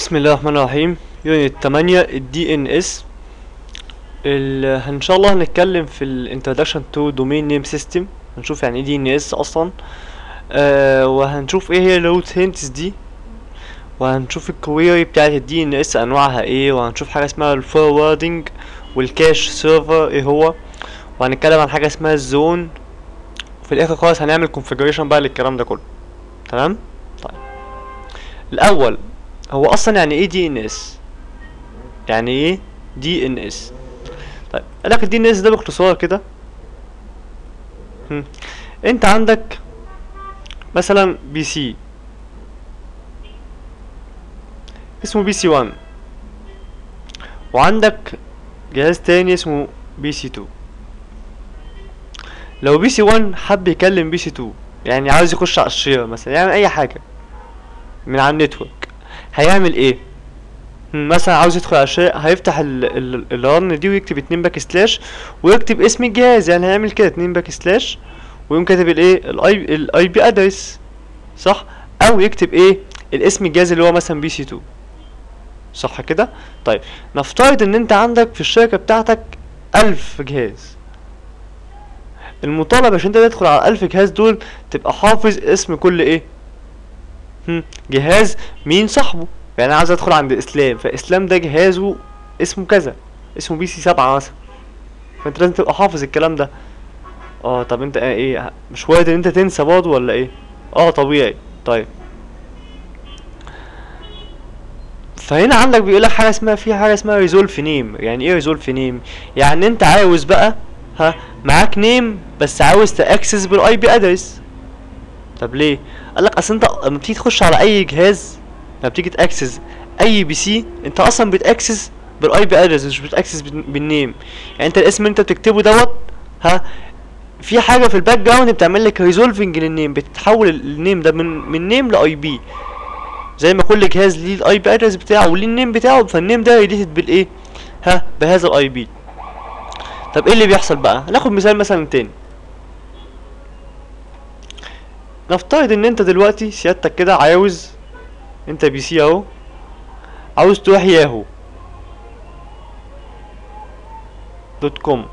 بسم الله الرحمن الرحيم يونت 8 الدي ان اس ان شاء الله هنتكلم في الانترودكشن تو دومين نيم سيستم هنشوف يعني ايه دي ان اس اصلا آه وهنشوف ايه هي الروت هنتس دي وهنشوف الكويري بتاعت الدي ان اس انواعها ايه وهنشوف حاجه اسمها الفوروردنج والكاش سيرفر ايه هو وهنتكلم عن حاجه اسمها الزون وفي الاخر خالص هنعمل كونفيجريشن بقى للكلام ده كله تمام طيب الاول هو اصلا يعني ايه دي ان اس يعني ايه دي ان اس طيب قال لك الدي ان اس ده باختصار كده هم. انت عندك مثلا بي سي اسمه بي سي 1 وعندك جهاز تاني اسمه بي سي 2 لو بي سي 1 حب يكلم بي سي 2 يعني عاوز يخش على الشير مثلا يعمل اي حاجه من على النتورك هيعمل ايه هم، مثلا عاوز يدخل على الشيء هيفتح ال ال الرن دي ويكتب اتنين باك سلاش ويكتب اسم الجهاز يعني هيعمل كده اتنين باك سلاش ويقوم كاتب الايه الاي الاي بي ادرس صح او يكتب ايه الاسم الجهاز اللي هو مثلا بي سي 2 صح كده طيب نفترض ان انت عندك في الشركه بتاعتك ألف جهاز المطالب عشان انت تدخل على الألف جهاز دول تبقى حافظ اسم كل ايه هم، جهاز مين صاحبه يعني انا عايز ادخل عند اسلام فاسلام ده جهازه اسمه كذا اسمه بي سي سبعة مثلا فانت لازم تبقى حافظ الكلام ده اه طب انت ايه مش وارد ان انت تنسى برضه ولا ايه اه طبيعي طيب فهنا عندك بيقول لك حاجه اسمها في حاجه اسمها ريزولف نيم يعني ايه ريزولف نيم يعني انت عاوز بقى ها معاك نيم بس عاوز تاكسس بالاي بي ادرس طب ليه قال لك اصل انت لما بتيجي تخش على اي جهاز لما بتيجي تاكسس اي بي سي انت اصلا بتاكسس بالاي بي ادرس مش بتاكسس بال- بالنيم يعني انت الاسم اللي انت بتكتبه دوت ها في حاجه في الباك جراوند بتعمل لك ريزولفنج للنيم بتحول النيم ده من من نيم لاي بي زي ما كل جهاز ليه الاي بي ادرس بتاعه وليه النيم بتاعه فالنيم ده ريليتد بالايه ها بهذا الاي بي طب ايه اللي بيحصل بقى ناخد مثال مثلا تاني نفترض ان انت دلوقتي سيادتك كده عاوز انت بي سي اهو عاوز تروح ياهو دوت كوم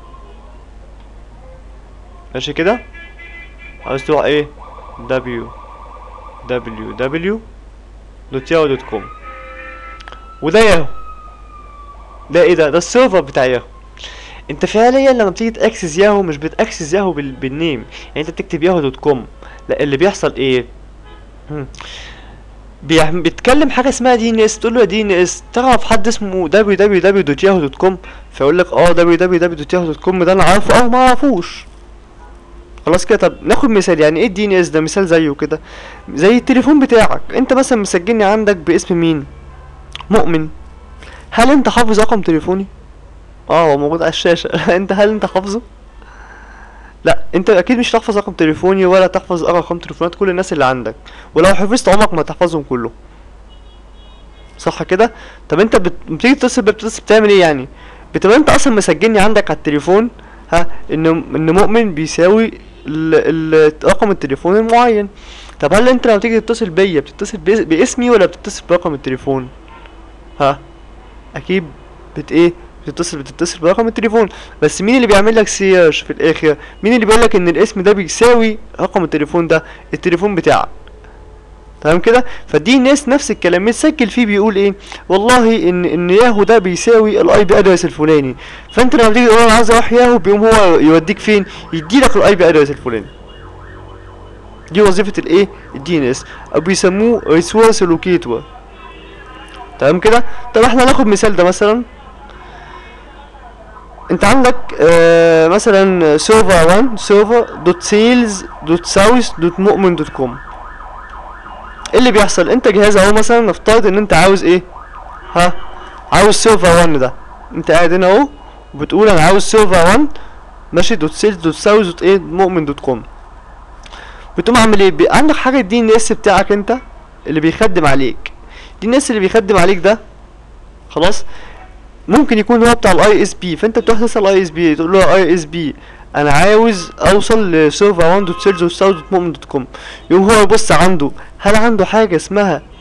ماشي كده عاوز تروح ايه دبليو دبليو دبليو دوت ياهو دوت كوم وده ياهو ده ايه ده ده السيرفر بتاع ياهو انت فعليا لما بتيجي تاكسس ياهو مش بتاكسس ياهو بال... بالنيم يعني انت بتكتب ياهو دوت كوم لا اللي بيحصل ايه هم. بيح- بيتكلم حاجه اسمها دي ان اس تقول له يا دي ان اس تعرف حد اسمه www.yahoo.com فيقول لك اه www.yahoo.com ده انا عارفه اه ما اعرفوش خلاص كده طب ناخد مثال يعني ايه الدي ان اس ده مثال زيه كده زي التليفون بتاعك انت مثلا مسجلني عندك باسم مين مؤمن هل انت حافظ رقم تليفوني اه هو موجود على الشاشه انت هل انت حافظه لا انت اكيد مش هتحفظ رقم تليفوني ولا تحفظ ارقام تليفونات كل الناس اللي عندك ولو حفظت عمرك ما تحفظهم كلهم صح كده طب انت بت... بتيجي تتصل بتتصل بتعمل ايه يعني بتبقى انت اصلا مسجلني عندك على التليفون ها ان ان مؤمن بيساوي ال... ال... رقم التليفون المعين طب هل انت لما تيجي تتصل بيا بتتصل بإس... باسمي ولا بتتصل برقم التليفون ها اكيد بت ايه بتتصل بتتصل برقم التليفون بس مين اللي بيعمل لك سيرش في الاخر مين اللي بيقول لك ان الاسم ده بيساوي رقم التليفون ده التليفون بتاعك تمام كده فدي ناس نفس الكلام متسجل فيه بيقول ايه والله ان ان ياهو ده بيساوي الاي بي ادرس الفلاني فانت لما تيجي تقول انا عايز اروح ياهو بيقوم هو يوديك فين يديلك الاي بي ادرس الفلاني دي وظيفه الايه الدي ان اس او بيسموه ريسورس لوكيتور تمام كده طب احنا ناخد مثال ده مثلا انت عندك آه مثلا سيرفر 1 سيرفر دوت سيلز دوت ساوث دوت مؤمن دوت كوم ايه اللي بيحصل انت جهاز اهو مثلا نفترض ان انت عاوز ايه ها عاوز سيرفر 1 ده انت قاعد هنا اهو وبتقول انا عاوز سيرفر 1 ماشي دوت سيلز دوت ساوث دوت ايه مؤمن دوت كوم بتقوم عامل ايه بي... عندك حاجه الدي ان اس بتاعك انت اللي بيخدم عليك دي الناس اللي بيخدم عليك ده خلاص ممكن يكون هو بتاع الاي اس بي فانت بتروح تسال اي اس بي تقول له اي اس بي انا عاوز اوصل لسيرفر 1 دوت سيلز دوت ساوث دوت مؤمن دوت كوم يقوم هو يبص عنده هل عنده حاجه اسمها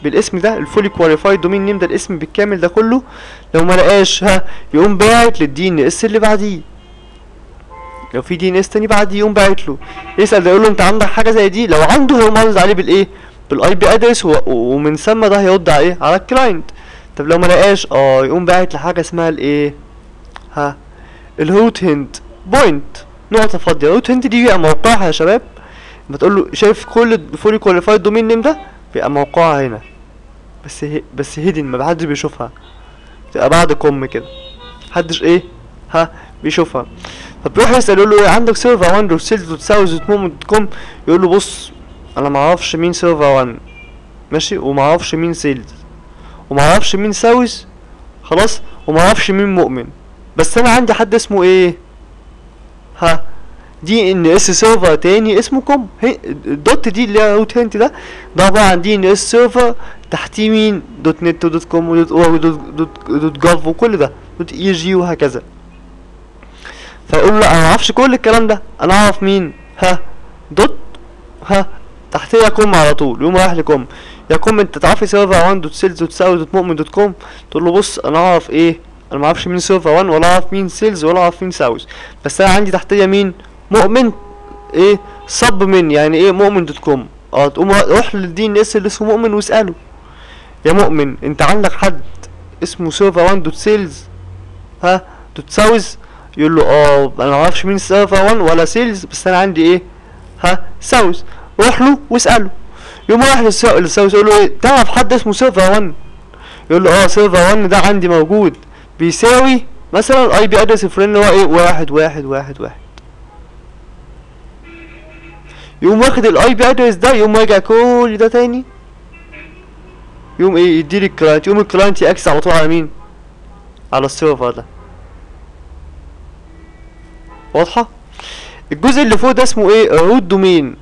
بالاسم ده الفولي كواليفايد دومين نيم ده الاسم بالكامل ده كله لو ما لقاش ها يقوم باعت للدي ان اس اللي بعديه لو في دي ان اس تاني بعديه يقوم باعت له يسال ده يقول له انت عندك حاجه زي دي لو عنده هيقوم عرض عليه بالايه بالاي بي ادرس ومن ثم ده هيرد على ايه على الكلاينت طب لو ما لقاش اه يقوم باعت لحاجه اسمها الايه ها الروت هند بوينت نقطه فاضيه الروت هند دي بيبقى موقعها يا شباب لما تقول له شايف كل فولي كواليفايد دومين نيم ده بيبقى موقعها هنا بس هي بس هيدن ما حدش بيشوفها تبقى بعد كوم كده محدش ايه ها بيشوفها فبيروح يسأل يقول له ايه عندك سيرفر 1 دوت سيلز دوت ساوز دوت موم دوت كوم يقول له بص انا ما اعرفش مين سيرفر 1 ماشي وما اعرفش مين سيلز وما اعرفش مين ساوز خلاص وما اعرفش مين مؤمن بس انا عندي حد اسمه ايه ها دي ان اس سيرفر تاني اسمه كوم هي الدوت دي اللي هي روت هنت ده ده عباره عن دي ان اس سيرفر تحتيه مين دوت نت ودوت كوم ودوت اور ودوت دوت, دوت جاف وكل ده دوت اي جي وهكذا فيقول له انا ما اعرفش كل الكلام ده انا اعرف مين ها دوت ها تحتيه كوم على طول يقوم رايح لكوم يا كوم انت تعرفي سيرفر 1 دوت سيلز دوت ساوي دوت مؤمن دوت كوم تقول له بص انا اعرف ايه انا ما اعرفش مين سيرفر 1 ولا اعرف مين سيلز ولا اعرف مين ساوز بس انا عندي تحتيه مين مؤمن ايه صب من يعني ايه مؤمن دوت كوم اه تقوم روح للدي ان اس اللي اسمه مؤمن واساله يا مؤمن انت عندك حد اسمه سيرفر 1 دوت سيلز ها دوت ساوز يقول له اه انا ما اعرفش مين سيرفر 1 ولا سيلز بس انا عندي ايه ها ساوز روح له واساله يقوم رايح للساوز يقول له ايه تعرف حد اسمه سيرفر 1 يقول له اه سيرفر 1 ده عندي موجود بيساوي مثلا الاي بي ادرس الفلاني اللي هو ايه واحد واحد واحد واحد يقوم واخد الاي بي ادرس ده يقوم راجع كل ده تاني يقوم ايه يديلي الكلاينت يقوم الكلاينت ياكس على طول على مين على السيرفر ده واضحه الجزء اللي فوق ده اسمه ايه روت دومين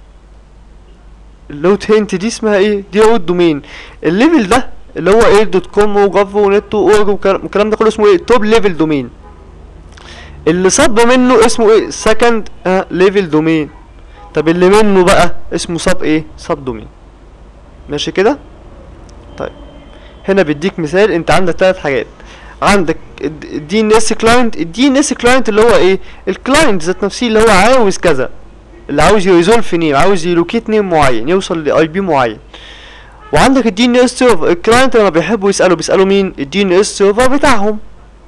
اللوت هنت دي اسمها ايه دي روت دومين الليفل ده اللي هو ايه دوت كوم وجاف ونت واورج والكلام ده كله اسمه ايه توب ليفل دومين اللي صب منه اسمه ايه سكند ليفل دومين طب اللي منه بقى اسمه صب ايه صب دومين ماشي كده طيب هنا بيديك مثال انت عندك ثلاث حاجات عندك الدي ان اس كلاينت الدي ان اس كلاينت اللي هو ايه الكلاينت ذات نفسه اللي هو عاوز كذا اللي عاوز يريزولف نيم عاوز يلوكيت نيم معين يوصل لاي بي معين وعندك الدي ان اس سيرفر الكلاينت لما بيحبوا يسالوا بيسالوا مين الدي ان اس سيرفر بتاعهم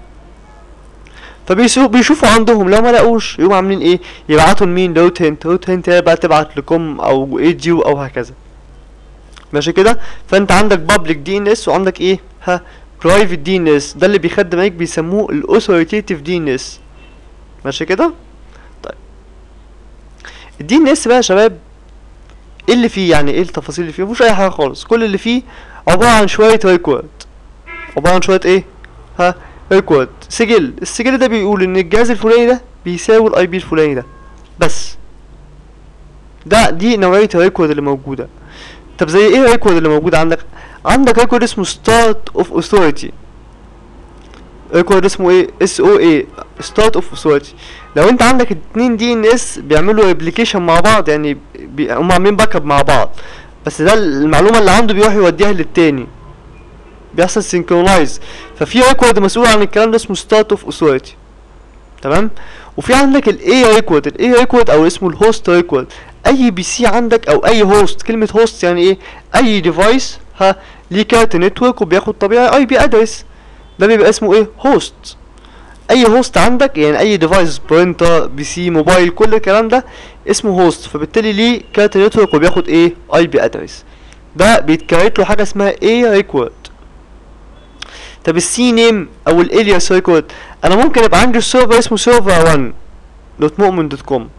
فبيشوفوا عندهم لو ما لقوش يقوموا عاملين ايه يبعتوا لمين لوت هنت لوت هنت هي بقى تبعت لكم او اي جيو او هكذا ماشي كده فانت عندك بابليك دي ان اس وعندك ايه ها برايفت دي ان اس ده اللي بيخدم عليك بيسموه الاوثوريتيف دي ان اس ماشي كده طيب الدي ان اس بقى يا شباب ايه اللي فيه يعني ايه التفاصيل اللي فيه مفيش اي حاجه خالص كل اللي فيه عباره عن شويه ريكورد عباره عن شويه ايه ها ريكورد سجل السجل ده بيقول ان الجهاز الفلاني ده بيساوي الاي بي الفلاني ده بس ده دي نوعيه الريكورد اللي موجوده طب زي ايه الريكورد اللي موجود عندك عندك ريكورد اسمه ستارت اوف اوثوريتي ريكورد اسمه ايه اس او اي ستارت اوف اوثوريتي لو انت عندك اتنين دي ان اس بيعملوا ابلكيشن مع بعض يعني بي... هم عاملين باك اب مع بعض بس ده المعلومه اللي عنده بيروح يوديها للتاني بيحصل سينكرونايز ففي ريكورد مسؤول عن الكلام ده اسمه ستارت اوف اوثوريتي تمام وفي عندك الاي ريكورد الاي ريكورد او اسمه الهوست ريكورد اي بي سي عندك او اي هوست كلمه هوست يعني ايه اي ديفايس ها ليه كارت نتورك وبياخد طبيعي اي بي ادرس ده بيبقى اسمه ايه هوست اي هوست عندك يعني اي ديفايس برينتر بي سي موبايل كل الكلام ده اسمه هوست فبالتالي ليه كارت نتورك وبياخد ايه اي بي ادرس ده بيتكريت له حاجه اسمها ايه ريكورد طب السي نيم او الالياس ريكورد انا ممكن يبقى عندي السيرفر اسمه سيرفر 1 دوت مؤمن دوت كوم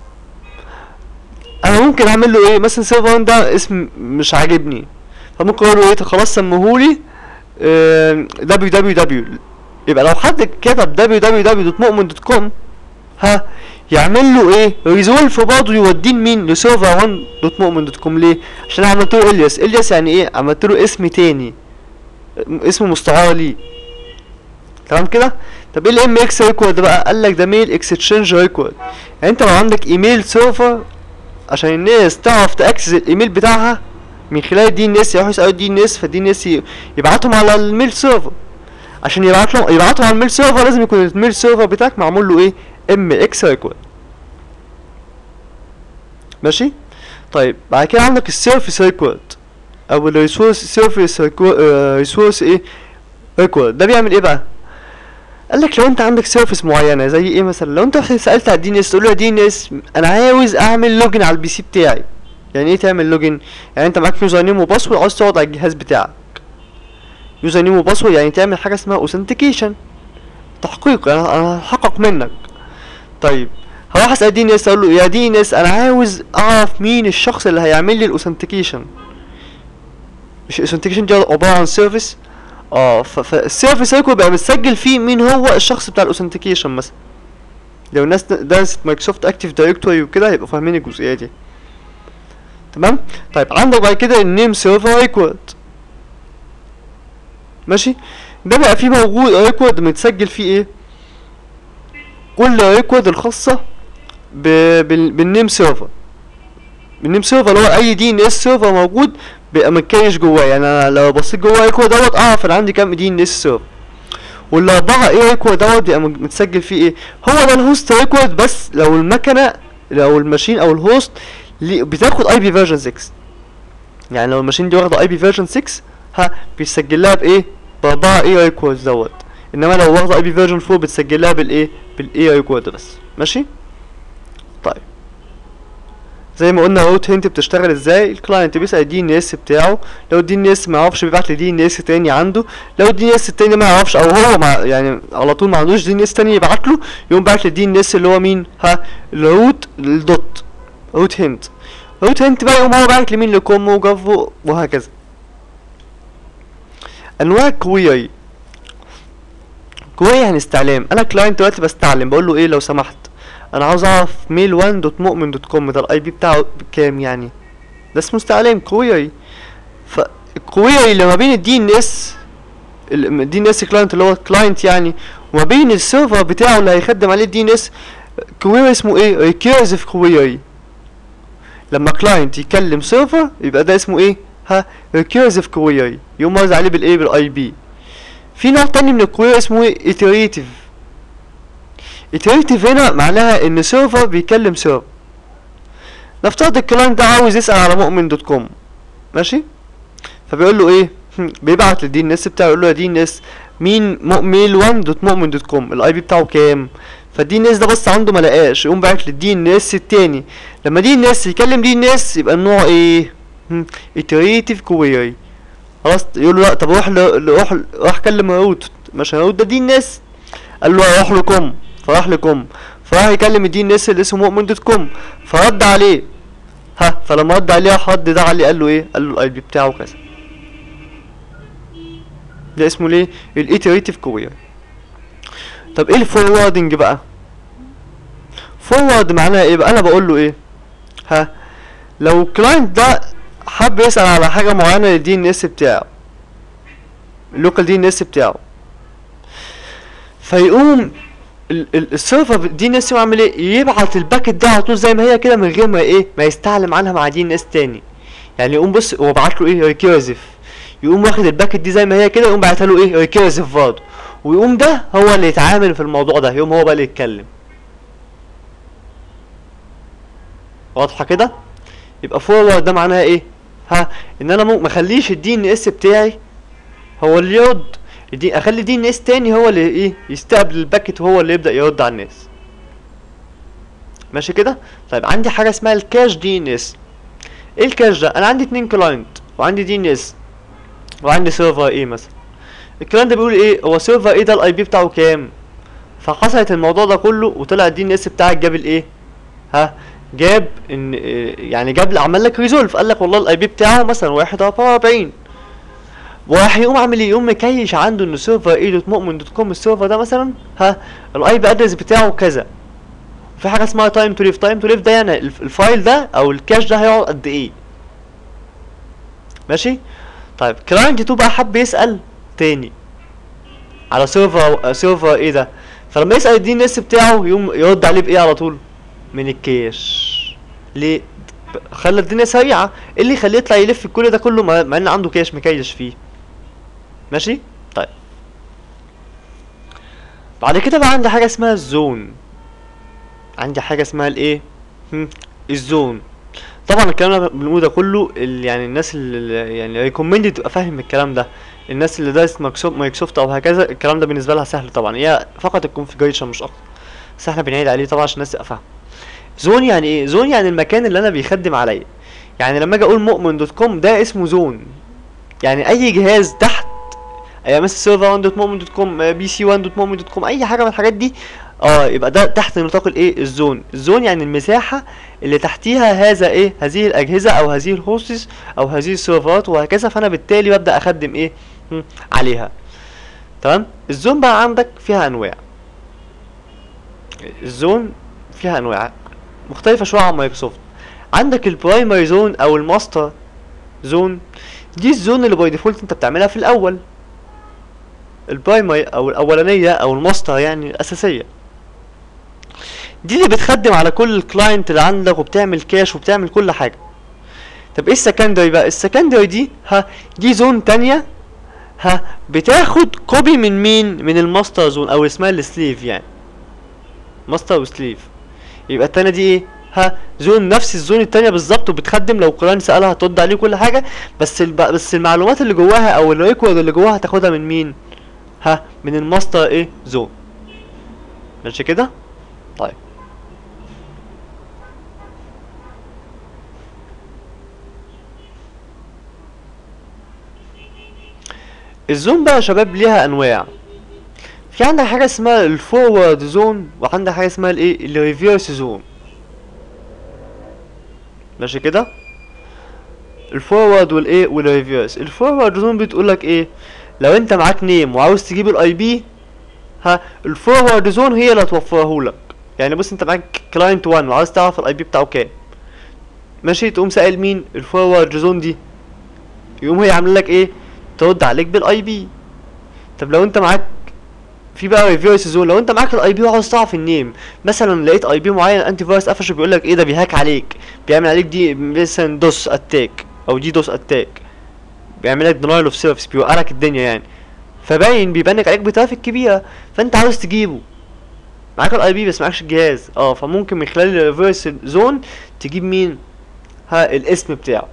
انا ممكن اعمل له ايه مثلا سيرفر 1 ده اسم مش عاجبني فممكن اقول له ايه خلاص سمهولي دبليو دبليو دبليو يبقى لو حد كتب دبليو دبليو دبليو دوت مؤمن دوت كوم ها يعمل له ايه ريزولف برضه يوديه لمين لسيرفر 1 دوت مؤمن دوت كوم ليه عشان انا عملت له الياس الياس يعني ايه عملت له اسم تاني اسم مستعار ليه تمام كده طب ايه الام اكس ريكورد بقى قال لك ده ميل اكستشينج ريكورد يعني انت لو عندك ايميل سيرفر عشان الناس تعرف تاكسس الايميل بتاعها من خلال الدي ان اس يروحوا يسالوا الدي ان اس فالدي ان اس يبعتهم على الميل سيرفر عشان يبعت لهم يبعتهم على الميل سيرفر لازم يكون الميل سيرفر بتاعك معمول له ايه ام اكس ريكورد ماشي طيب بعد كده عندك السيرفيس ريكورد او الريسورس سيرفيس ريسورس ايه ريكورد ده بيعمل ايه بقى قال لك لو انت عندك سيرفيس معينه زي ايه مثلا لو انت رحت سالت على الدي ان اس تقول له يا دي ان اس انا عاوز اعمل لوجن على البي سي بتاعي يعني ايه تعمل لوجن يعني انت معاك يوزر نيم وباسورد عاوز تقعد على الجهاز بتاعك يوزر نيم وباسورد يعني تعمل حاجه اسمها اوثنتيكيشن تحقيق انا انا هحقق منك طيب هروح اسال دي ان اس اقول له يا دي ان اس انا عاوز اعرف مين الشخص اللي هيعمل لي الاوثنتيكيشن مش الاوثنتيكيشن دي عباره عن سيرفيس اه ف- فالسيرفيس ريكورد بقى متسجل فيه مين هو الشخص بتاع الاوثنتيكيشن مثلا لو الناس درست مايكروسوفت اكتيف دايركتوري وكده هيبقوا فاهمين الجزئيه دي تمام طيب عندك بعد كده النيم سيرفر ريكورد ماشي ده بقى فيه موجود ريكورد متسجل فيه ايه كل ريكورد الخاصه ب... بال... بالنيم سيرفر النيم سيرفر اللي هو اي دي ان اس سيرفر موجود بيبقى متكيش جواه يعني انا لو بصيت جوه ريكورد دوت اعرف انا عندي كام دي ان اس سيرفر والاربعه ايه ريكورد دوت بيبقى م- متسجل فيه ايه هو ده الهوست ريكورد بس لو المكنه لو الماشين او الهوست لي- بتاخد اي بي فيرجن 6 يعني لو الماشين دي واخده اي بي فيرجن 6 ها بيسجل لها بايه باربعه ايه ريكوردز دوت انما لو واخده اي بي فيرجن 4 بتسجل لها بالايه بالاي ريكورد بس ماشي طيب زي ما قلنا روت هنت بتشتغل ازاي الكلاينت بيسال الدي ان اس بتاعه لو الدي ان اس ما يعرفش بيبعت لدي ان اس تاني عنده لو الدي ان اس التاني ما يعرفش او هو مع يعني على طول ما عندوش دي ان اس تاني يبعت له يقوم باعت للدي ان اس اللي هو مين ها الروت الدوت روت هنت روت هنت بقى يقوم هو باعت لمين لكوم وجافو وهكذا انواع الكويري كويري يعني استعلام انا كلاينت دلوقتي بستعلم بقول له ايه لو سمحت انا عاوز اعرف ميل 1 دوت مؤمن دوت كوم ده الاي بي بتاعه بكام يعني ده اسمه استعلام كويري فالكويري اللي ما بين الدي ان اس الدي ان اس كلاينت اللي هو كلاينت يعني وما بين السيرفر بتاعه اللي هيخدم عليه الدي ان اس كويري اسمه ايه ريكيرسيف كويري لما كلاينت يكلم سيرفر يبقى ده اسمه ايه ها ريكيرسيف كويري يقوم موزع عليه بالايه بالاي بي في نوع تاني من الكويري اسمه ايه iterative iterative هنا معناها ان سيرفر بيكلم سيرفر نفترض الكلاينت ده عاوز يسأل على مؤمن دوت كوم ماشي فبيقول له ايه هم، بيبعت للدي ان اس بتاعه يقول له يا دي ان اس مين ميل 1 دوت مؤمن دوت كوم الاي بي بتاعه كام فالدي ان اس ده بس عنده ما لقاش يقوم باعت للدي ان اس التاني لما دي ان اس يكلم دي ان اس يبقى النوع ايه هم، iterative query خلاص يقول له لا طب روح ل... روح راح كلم روت مش روت ده دي ان اس قال له روح لكم فراح لكم فراح يكلم الدي ان اس اللي اسمه مؤمن دوت كوم فرد عليه ها فلما رد عليه راح رد ده عليه قال له ايه قال له الاي بي بتاعه كذا ده اسمه ليه الايتريتيف كوير طب ايه الفوروردنج بقى فورورد معناها ايه بقى انا بقول له ايه ها لو الكلاينت ده حب يسأل على حاجة معينة للدي ان اس بتاعه اللوكال دي ان اس بتاعه فيقوم ال- ال- السيرفر دي ان اس يعمل ايه يبعت الباكت ده على طول زي ما هي كده من غير ما ايه ما يستعلم عنها مع دي ان اس تاني يعني يقوم بص هو بعت له ايه ريكيرسيف يقوم واخد الباكت دي زي ما هي كده يقوم باعتها له ايه ريكيرسيف برضه ويقوم ده هو اللي يتعامل في الموضوع ده يقوم هو بقى اللي يتكلم واضحه كده يبقى فورورد ده معناها ايه ها ان انا ممكن ما اخليش الدي ان اس بتاعي هو اللي يرد الدي اخلي الدي ان اس تاني هو اللي ايه يستقبل الباكت وهو اللي يبدا يرد على الناس ماشي كده طيب عندي حاجه اسمها الكاش دي ان اس ايه الكاش ده انا عندي اتنين كلاينت وعندي دي ان اس وعندي سيرفر ايه مثلا الكلاينت ده بيقول ايه هو سيرفر ايه ده الاي بي بتاعه كام فحصلت الموضوع ده كله وطلع الدي ان اس بتاعك جاب الايه ها جاب ان إيه، يعني جاب عمل لك ريزولف قال لك والله الاي بي بتاعه مثلا 144 وراح يقوم عامل ايه يقوم مكيش عنده ان سيرفر ايه دوت مؤمن دوت كوم السيرفر ده مثلا ها الاي بي ادرس بتاعه كذا في حاجه اسمها تايم تو ليف تايم تو ليف ده يعني الف- الفايل ده او الكاش ده هيقعد قد ايه ماشي طيب كلاينت 2 بقى حب يسال تاني على سيرفر سيرفر ايه ده فلما يسال الدي ان اس بتاعه يقوم يرد عليه بايه على طول من الكاش ليه خلى الدنيا سريعه إيه اللي يخليه يطلع يلف كل ده كله مع مع ان عنده كاش مكيش فيه ماشي طيب بعد كده بقى عندي حاجه اسمها الزون عندي حاجه اسمها الايه هم، الزون طبعا الكلام اللي بنقوله ده كله ال- يعني الناس اللي يعني ريكومندد تبقى فاهم الكلام ده الناس اللي دارس مايكروسوفت مايكروسوفت او هكذا الكلام ده بالنسبه لها سهل طبعا هي فقط الكونفيجريشن مش اكتر بس احنا بنعيد عليه طبعا عشان الناس تبقى فاهمه زون يعني ايه زون يعني المكان اللي انا بيخدم عليا يعني لما اجي اقول مؤمن دوت كوم ده اسمه زون يعني اي جهاز تحت يعني مثلا سيرفر 1 دوت مؤمن دوت كوم بي سي 1 دوت مؤمن دوت كوم اي حاجه من الحاجات دي اه يبقى ده تحت نطاق الايه الزون الزون يعني المساحه اللي تحتيها هذا ايه هذه الاجهزه او هذه الهوستس او هذه السيرفرات وهكذا فانا بالتالي ببدا اخدم ايه هم، عليها تمام الزون بقى عندك فيها انواع الزون فيها انواع مختلفه شويه عن مايكروسوفت عندك البرايمري زون او الماستر زون دي الزون اللي باي ديفولت انت بتعملها في الاول البرايمري او الاولانيه او الماستر يعني الاساسيه دي اللي بتخدم على كل الكلاينت اللي عندك وبتعمل كاش وبتعمل كل حاجه طب ايه السكندري بقى السكندري دي ها دي زون تانية ها بتاخد كوبي من مين من الماستر زون او اسمها السليف يعني ماستر وسليف يبقى التانية دي ايه ها زون نفس الزون التانية بالظبط وبتخدم لو كلاين سألها هترد عليه كل حاجة بس الب... بس المعلومات اللي جواها او الريكورد اللي جواها هتاخدها من مين ها من الماستر ايه زون ماشي كده طيب الزون بقى يا شباب ليها انواع في عندك حاجه اسمها الفورورد زون وعندك حاجه اسمها الايه الريفيرس زون ماشي كده الفورورد والايه والريفيرس الفورورد زون بتقول لك ايه لو انت معاك نيم وعاوز تجيب الاي بي ها الفورورد زون هي اللي هتوفره لك يعني بص انت معاك كلاينت 1 وعاوز تعرف الاي بي بتاعه كام ماشي تقوم سائل مين الفورورد زون دي يقوم هي عامله لك ايه ترد عليك بالاي بي طب لو انت معاك في بقى ريفيرس زون لو انت معاك الاي بي وعاوز تعرف النيم مثلا لقيت اي بي معين انتي فايروس قفشه بيقول لك ايه ده بيهاك عليك بيعمل عليك دي مثلا دوس اتاك او دي دوس اتاك بيعمل لك دينايل اوف سيرفيس بيوقع لك الدنيا يعني فباين بيبانك عليك بترافيك كبيره فانت عاوز تجيبه معاك الاي بي بس معكش الجهاز اه فممكن من خلال الريفيرس زون تجيب مين ها الاسم بتاعه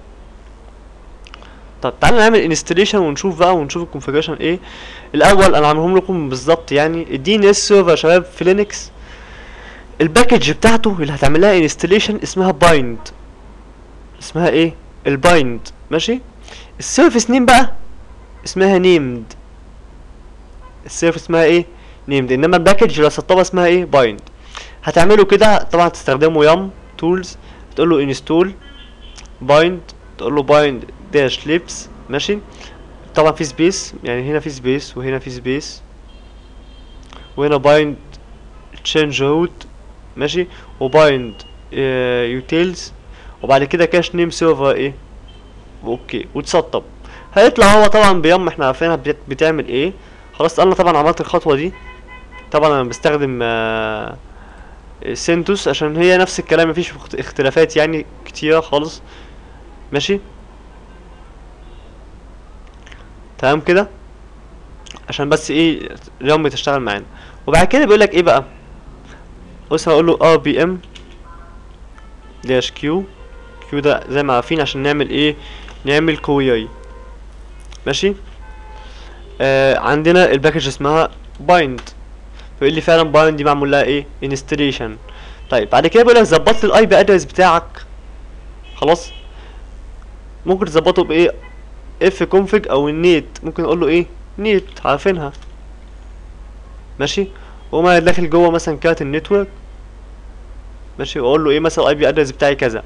طب تعالى نعمل انستليشن ونشوف بقى ونشوف الكونفيجريشن ايه الاول انا عاملهم لكم بالظبط يعني الدي ان اس سيرفر يا شباب في لينكس الباكج بتاعته اللي هتعمل لها انستليشن اسمها بايند اسمها ايه البايند ماشي السيرفيس نيم بقى اسمها نيمد السيرفيس اسمها ايه نيمد انما الباكج اللي هسطبها اسمها ايه بايند هتعملوا كده طبعا هتستخدموا يام تولز تقول له انستول بايند تقول له بايند داش ليبس ماشي طبعا في سبيس يعني هنا في سبيس وهنا في سبيس وهنا بايند تشينج روت ماشي وبايند يوتيلز وبعد كده كاش نيم سيرفر ايه اوكي وتسطب هيطلع هو طبعا بيم احنا عارفينها بت- بتعمل ايه خلاص انا طبعا عملت الخطوه دي طبعا انا بستخدم آه سنتوس عشان هي نفس الكلام مفيش اخت- اختلافات يعني كتيره خالص ماشي تمام كده عشان بس ايه اليوم بتشتغل معانا وبعد كده بيقول لك ايه بقى بص هقول له ار بي ام داش كيو كيو ده زي ما عارفين عشان نعمل ايه نعمل كويري ماشي آه عندنا الباكج اسمها بايند فيقول لي فعلا بايند دي معمول لها ايه انستليشن طيب بعد كده بيقول لك ظبط لي الاي بي ادرس بتاعك خلاص ممكن تظبطه بايه اف كونفج او النيت ممكن اقول له ايه نيت عارفينها ماشي وما داخل جوه مثلا كارت النتورك ماشي واقول له ايه مثلا الاي بي ادرس بتاعي كذا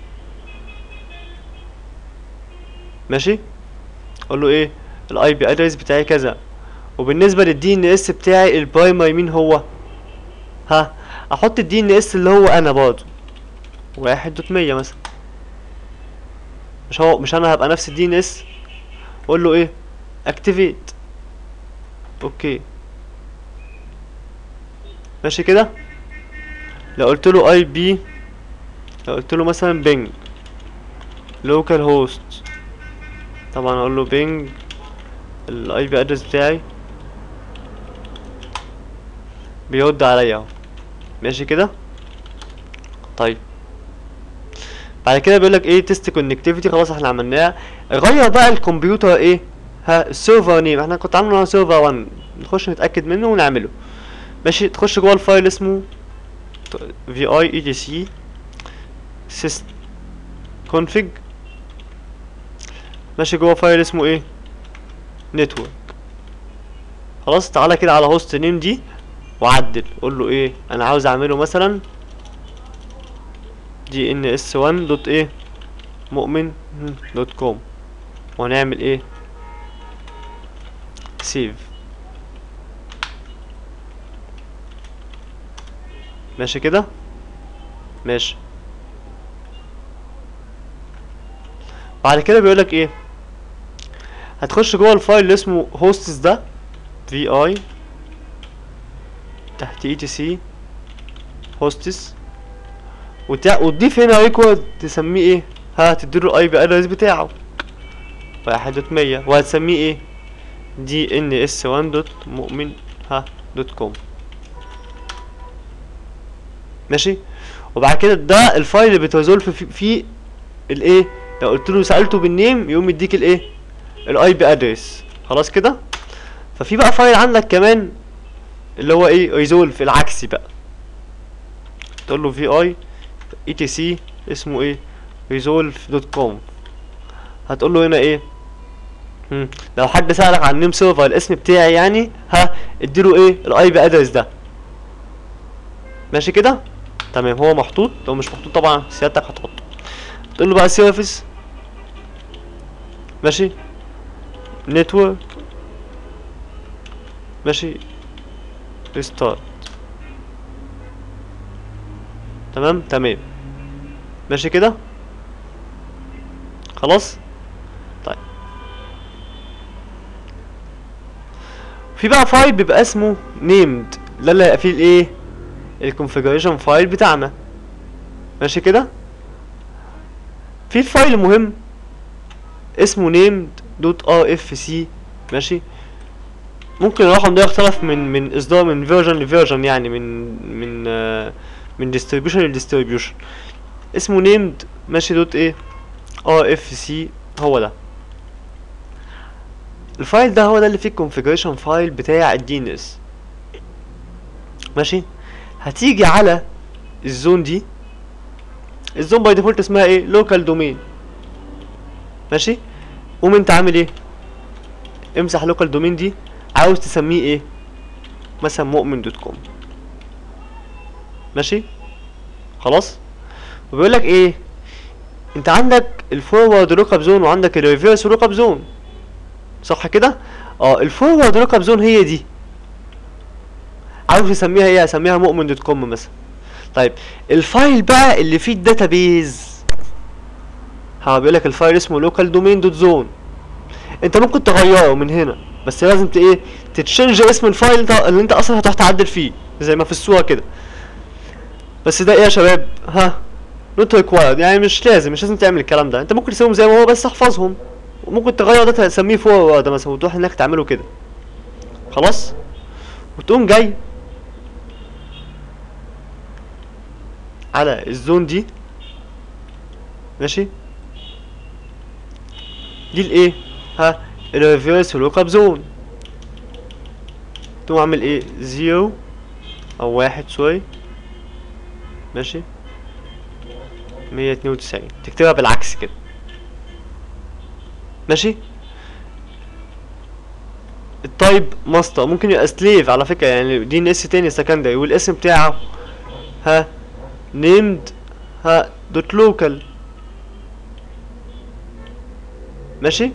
ماشي اقول له ايه الاي بي ادرس بتاعي كذا وبالنسبه للدي ان اس بتاعي البرايمري مين هو ها احط الدي ان اس اللي هو انا برضه واحد دوت مية مثلا مش هو مش انا هبقى نفس الدي ان اس اقول له ايه اكتيفيت اوكي ماشي كده لو قلت له اي بي لو قلت له مثلا بينج لوكال هوست طبعا اقول له بينج الاي بي ادرس بتاعي بيرد عليا اهو ماشي كده طيب بعد كده بيقول لك ايه تيست كونكتيفيتي خلاص احنا عملناها غير بقى الكمبيوتر ايه ها السيرفر نيم احنا كنت عامله سيرفر 1 نخش نتاكد منه ونعمله ماشي تخش جوه الفايل اسمه في اي اي دي سي سيست config ماشي جوه فايل اسمه ايه نتورك خلاص تعالى كده على هوست نيم دي وعدل قول له ايه انا عاوز اعمله مثلا دي ان اس 1 دوت ايه مؤمن دوت كوم وهنعمل ايه سيف ماشي كده ماشي بعد كده بيقولك ايه هتخش جوه الفايل اللي اسمه هوستس ده في اي تحت اي تي سي هوستس وتضيف هنا ريكورد تسميه ايه ها تديله الاي بي ادرس بتاعه واحد دوت مية وهتسميه ايه دي ان اس وان دوت مؤمن ها دوت كوم ماشي وبعد كده ده الفايل اللي بتريزولف فيه, فيه الايه لو قلت له سالته بالنيم يقوم يديك الايه الاي بي ادرس خلاص كده ففي بقى فايل عندك كمان اللي هو ايه ريزولف العكسي بقى تقول له في اي اي تي سي اسمه ايه ريزولف دوت كوم هتقول له هنا ايه مم. لو حد سألك عن نيم سيرفر الاسم بتاعي يعني ها اديله ايه الاي بي ادرس ده ماشي كده تمام هو محطوط لو مش محطوط طبعا سيادتك هتحطه تقول له بقى سيرفيس ماشي نتورك ماشي ريستارت تمام تمام ماشي كده خلاص طيب في بقى فايل بيبقى اسمه نيمد ده اللي هيبقى فيه الايه الكونفيجريشن فايل بتاعنا ماشي كده في فايل مهم اسمه named دوت ار اف سي ماشي ممكن الرقم ده يختلف من من اصدار من فيرجن لفيرجن يعني من من آه من ديستريبيوشن لديستريبيوشن اسمه named ماشي دوت ايه ار اف سي هو ده الفايل ده هو ده اللي فيه الكونفيجريشن فايل بتاع الدي ان اس ماشي هتيجي على الزون دي الزون باي ديفولت اسمها ايه لوكال دومين ماشي قوم انت عامل ايه امسح لوكال دومين دي عاوز تسميه ايه مثلا مؤمن دوت كوم ماشي خلاص وبيقول لك ايه انت عندك الفورورد لوك اب زون وعندك الريفيرس لوك اب زون صح كده اه الفورورد لوك اب زون هي دي عاوز تسميها ايه اسميها مؤمن دوت كوم مثلا طيب الفايل بقى اللي فيه الداتابيز ها بيقول لك الفايل اسمه لوكال دومين دوت زون انت ممكن تغيره من هنا بس لازم ت ايه تتشنج اسم الفايل ده اللي انت اصلا هتروح تعدل فيه زي ما في الصوره كده بس ده ايه يا شباب ها نوت ريكوايرد يعني مش لازم مش لازم تعمل الكلام ده انت ممكن تسيبهم زي ما هو بس احفظهم وممكن تغير ده تسميه فورورد مثلا وتروح هناك تعمله كده خلاص وتقوم جاي على الزون دي ماشي دي الايه ها الريفيرس لوك اب زون تقوم عامل ايه زيرو او واحد سوري ماشي مية اتنين وتسعين تكتبها بالعكس كده ماشي التايب ماستر ممكن يبقى سليف على فكرة يعني دي ان اس تاني سكندري والاسم بتاعه ها named ها دوت لوكال ماشي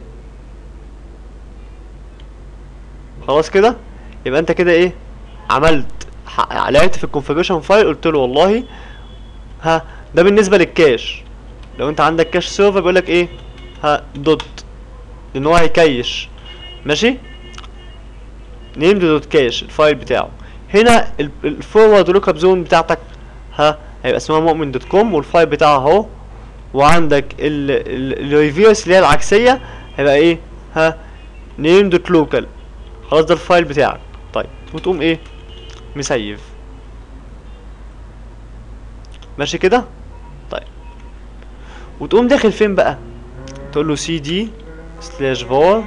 خلاص كده يبقى انت كده ايه عملت لقيت في الكونفيجريشن فايل قلت له والله ها ده بالنسبه للكاش لو انت عندك كاش سيرفر بيقول لك ايه ها دوت لان هو هيكيش ماشي نيم دوت كاش الفايل بتاعه هنا الفورورد لوك اب زون بتاعتك ها هيبقى اسمها مؤمن دوت كوم والفايل بتاعها اهو وعندك الريفيرس اللي هي العكسيه هيبقى ايه ها نيم دوت لوكال خلاص ده الفايل بتاعك طيب وتقوم ايه مسيف ماشي كده طيب وتقوم داخل فين بقى تقول له سي دي سلاش فار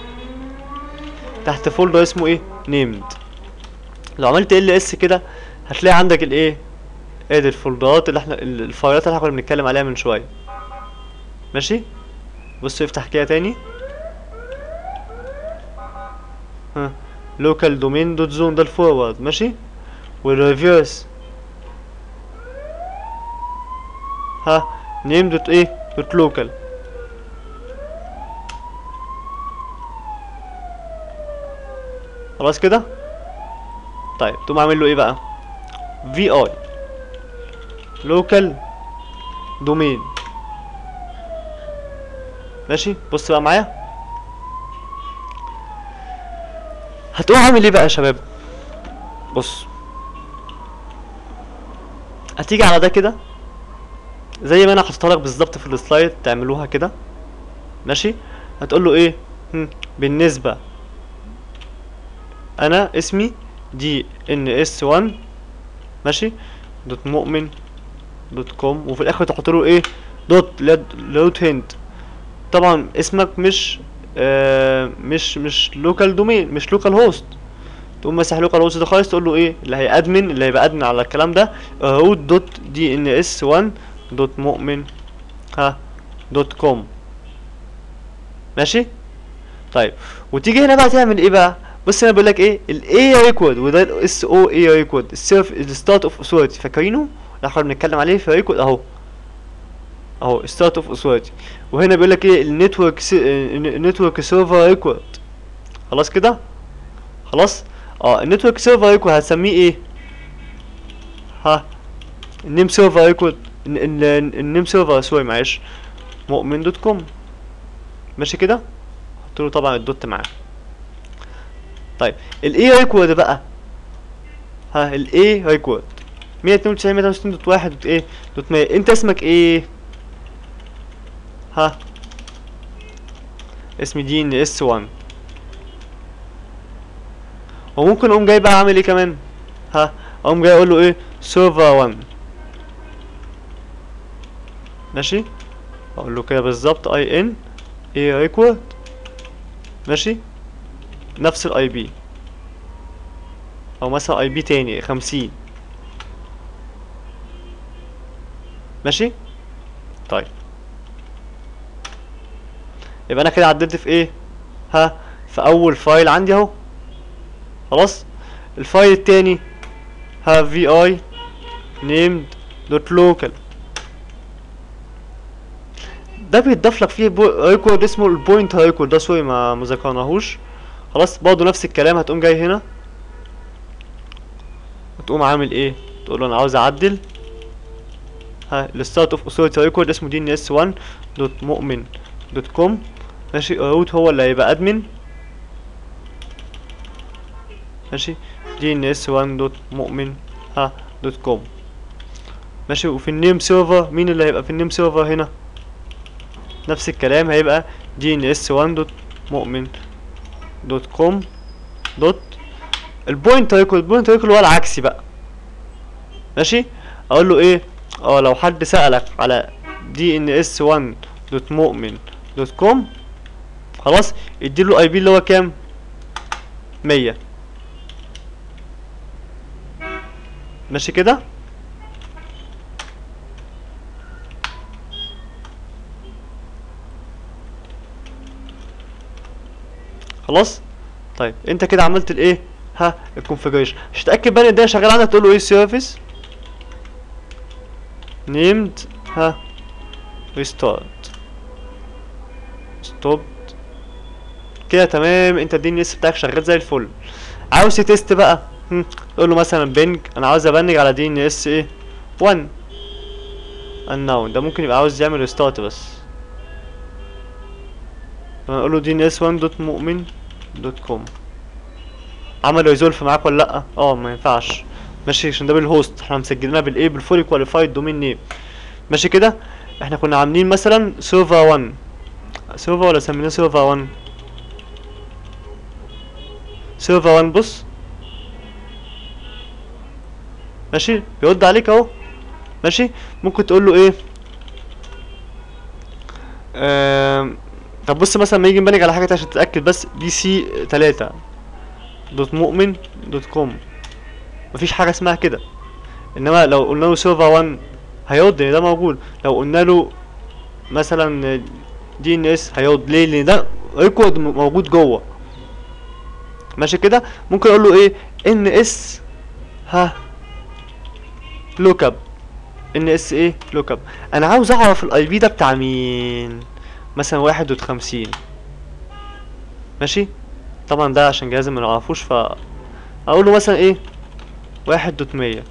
تحت فولدر اسمه ايه نيمد لو عملت ال اس كده هتلاقي عندك الايه ادي الفولدرات اللي احنا ال- الفايلات اللي احنا كنا بنتكلم عليها من شويه ماشي بص افتح كده تاني ها لوكال دومين دوت زون ده الفورورد ماشي والريفيرس ها نيم دوت ايه دوت لوكال خلاص كده طيب تقوم عامل له ايه بقى في اي لوكال دومين ماشي بص بقى معايا هتقوم عامل ايه بقى يا شباب بص هتيجي على ده كده زي ما انا حطيتها لك بالظبط في السلايد تعملوها كده ماشي هتقول له ايه هم، بالنسبه انا اسمي دي ان اس 1 ماشي دوت مؤمن دوت كوم وفي الاخر تحط له ايه دوت لوت هند طبعا اسمك مش آه مش مش لوكال دومين مش لوكال هوست تقوم مسح لوكال هوست ده خالص تقول له ايه اللي هي ادمن اللي هيبقى ادمن على الكلام ده روت دوت دي ان اس 1 دوت مؤمن ها دوت كوم ماشي طيب وتيجي هنا بقى تعمل ايه بقى بص انا بقول لك ايه الاي ريكورد وده الاس او اي ريكورد السيرف الستارت اوف اثوريتي فاكرينه اللي احنا بنتكلم عليه في ريكورد اهو اهو ستارت اوف اثوريتي وهنا بيقول لك ايه النتورك النتورك سيرفر ريكورد خلاص كده خلاص اه النتورك سيرفر ريكورد هتسميه ايه ها النيم سيرفر ريكورد النيم سيرفر سوري معلش مؤمن دوت كوم ماشي كده حط له طبعا الدوت معاه طيب الاي ريكورد بقى ها الاي ريكورد 192 168 دوت واحد دوت ايه دوت 100 انت اسمك ايه ها اسمي دي ان اس 1 وممكن اقوم جاي بقى عامل ايه كمان ها اقوم جاي اقول له ايه سيرفر 1 ماشي اقول له كده بالظبط اي ان اي ريكورد ماشي نفس الاي بي او مثلا اي بي تاني خمسين ماشي طيب يبقى انا كده عدلت في ايه ها في اول فايل عندي اهو خلاص الفايل التاني ها في اي named دوت لوكال ده بيتضاف لك فيه ريكورد اسمه البوينت ريكورد ده سوري ما ما ذكرناهوش خلاص برضه نفس الكلام هتقوم جاي هنا وتقوم عامل ايه تقول له انا عاوز اعدل ها الستارت اوف اثوريتي ريكورد اسمه دي ان اس 1 دوت مؤمن دوت كوم ماشي روت هو اللي هيبقى ادمن ماشي دي ان اس 1 دوت مؤمن ها دوت كوم ماشي وفي النيم سيرفر مين اللي هيبقى في النيم سيرفر هنا نفس الكلام هيبقى دي ان اس 1 دوت مؤمن دوت كوم دوت البوينت ريكورد البوينت ريكورد هو العكسي بقى ماشي اقول له ايه اه لو حد سألك على دي ان اس 1 دوت مؤمن دوت كوم خلاص اديله اي بي اللي هو كام مية ماشي كده خلاص طيب انت كده عملت الايه ها الكونفيجريشن مش تتاكد بقى ان ده شغال عندك تقول له ايه سيرفيس نيمد ها ريستارت ستوب كده تمام انت الدي ان اس بتاعك شغال زي الفل عاوز تيست بقى هم، تقول له مثلا بنج انا عاوز ابنج على دي ان اس ايه 1 unknown ده ممكن يبقى عاوز يعمل ريستارت بس اقول له دي ان اس 1 دوت مؤمن دوت كوم عمل ريزولف معاك ولا لا اه ما ينفعش ماشي عشان ده بالهوست احنا مسجلينها بالايه بالفولي كواليفايد دومين نيم ماشي كده احنا كنا عاملين مثلا سيرفر 1 سيرفر ولا سميناه سيرفر 1 سيرفر 1 بص ماشي بيرد عليك اهو ماشي ممكن تقول له ايه آم، طب بص مثلا لما يجي نبنج على حاجه عشان تتاكد بس بي سي 3 دوت مؤمن دوت كوم مفيش حاجه اسمها كده انما لو قلنا له سيرفر 1 هيرد ان ده موجود لو قلنا له مثلا دي ان اس هيرد ليه لان ده ريكورد موجود جوه ماشي كده ممكن اقول له ايه ان اس ها لوك اب ان اس ايه لوك اب انا عاوز اعرف الاي بي ده بتاع مين مثلا واحد دوت خمسين ماشي طبعا ده عشان جهاز ما نعرفوش ف اقول له مثلا ايه واحد دوت مية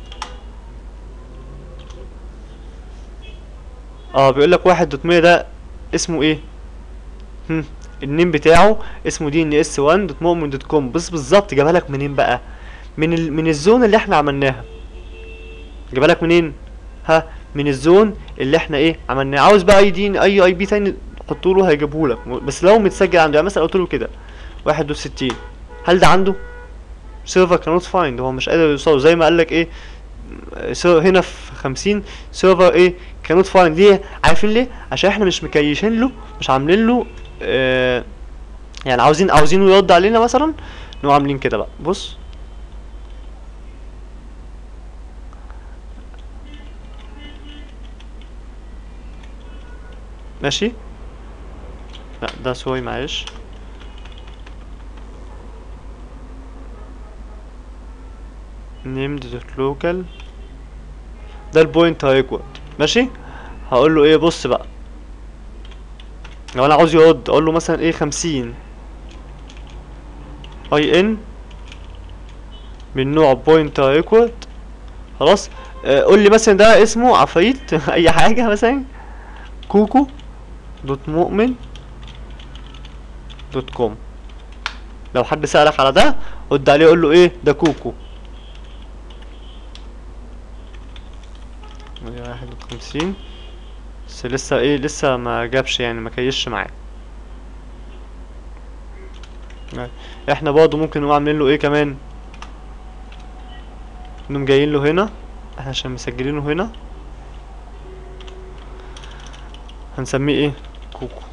اه بيقول لك واحد دوت مية ده اسمه ايه هم النيم بتاعه اسمه دي ان اس 1 دوت مؤمن دوت كوم بص بالظبط جابها لك منين بقى من ال... من الزون اللي احنا عملناها جابها لك منين ها من الزون اللي احنا ايه عملناه عاوز بقى اي دي اي اي بي تاني حطه له هيجيبه لك بس لو متسجل عنده يعني مثلا قلت له كده واحد وستين هل ده عنده سيرفر كانوت فايند هو مش قادر يوصله زي ما قال لك ايه سير- هنا في خمسين سيرفر ايه كانوت فايند ليه عارفين ليه عشان احنا مش مكيشين له مش عاملين له آه يعني عاوزين عاوزينه يرد علينا مثلا نقوم عاملين كده بقى بص ماشي لا ده سوري معلش named dot local ده البوينت هيكوت ماشي هقول له ايه بص بقى لو انا عاوز يرد اقول له مثلا ايه خمسين اي ان من نوع بوينت هيكوت خلاص آه، قول لي مثلا ده اسمه عفريت اي حاجه مثلا كوكو دوت مؤمن دوت كوم لو حد سألك على ده رد عليه قول له ايه ده كوكو مية واحد وخمسين بس لسه ايه لسه ما جابش يعني ما كيش معاه احنا برضه ممكن نقوم عاملين له ايه كمان نقوم جايين له هنا احنا عشان مسجلينه هنا هنسميه ايه كوكو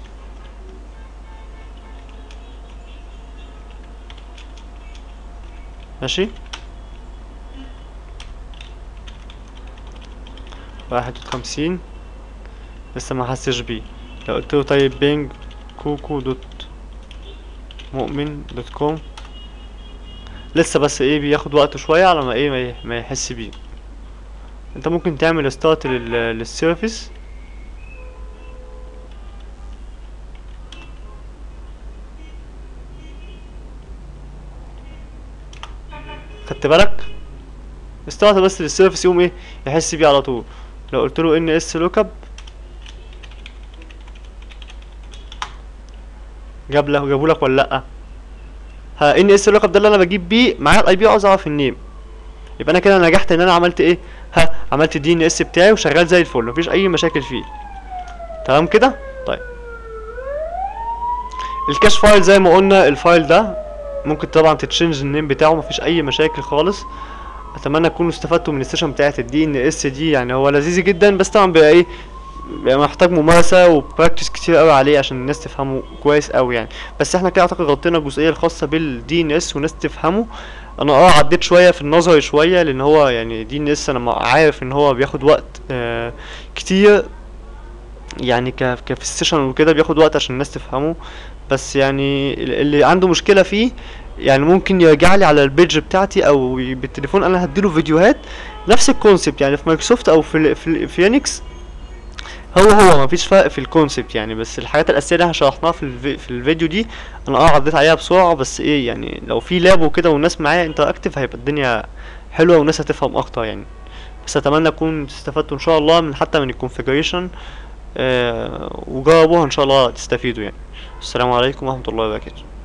ماشي واحد وخمسين لسه ما حسش بيه لو قلت له طيب بينج كوكو دوت مؤمن دوت كوم لسه بس ايه بياخد وقت شوية على ما ايه ما ي- ما يحس بيه انت ممكن تعمل ستارت للسيرفيس خدت بالك ستارت بس للسيرفيس يقوم ايه يحس بيه على طول لو قلت له ان اس لوك اب جاب له جابوا لك ولا لا ها ان اس لوك اب ده اللي انا بجيب بيه معايا الاي بي عاوز اعرف النيم يبقى انا كده نجحت ان انا عملت ايه ها عملت الدي ان اس بتاعي وشغال زي الفل مفيش اي مشاكل فيه تمام كده طيب الكاش فايل زي ما قلنا الفايل ده ممكن طبعا تتشنج النيم بتاعه مفيش اي مشاكل خالص اتمنى تكونوا استفدتوا من السيشن بتاعت الدي ان اس دي يعني هو لذيذ جدا بس طبعا بيبقى ايه بيبقى محتاج ممارسة وبراكتس كتير قوي عليه عشان الناس تفهمه كويس قوي يعني بس احنا كده اعتقد غطينا الجزئية الخاصة بالدي ان اس والناس تفهمه انا اه عديت شوية في النظري شوية لان هو يعني دي ان اس انا ما- عارف ان هو بياخد وقت آه كتير يعني ك ك في السيشن وكده بياخد وقت عشان الناس تفهمه بس يعني ال- اللي عنده مشكلة فيه يعني ممكن يرجع لي على البيج بتاعتي او ي- بالتليفون انا هديله فيديوهات نفس الكونسبت يعني في مايكروسوفت او في ال- في, ال- في يونكس هو هو مفيش فرق في الكونسبت يعني بس الحاجات الاساسيه اللي احنا شرحناها في الفي في الفيديو دي انا اه عديت عليها بسرعه بس ايه يعني لو في لاب وكده والناس معايا انتراكتيف هيبقى الدنيا حلوه والناس هتفهم اكتر يعني بس اتمنى اكون استفدتوا ان شاء الله من حتى من الكونفيجريشن آه وجربوها ان شاء الله تستفيدوا يعني السلام عليكم ورحمه الله وبركاته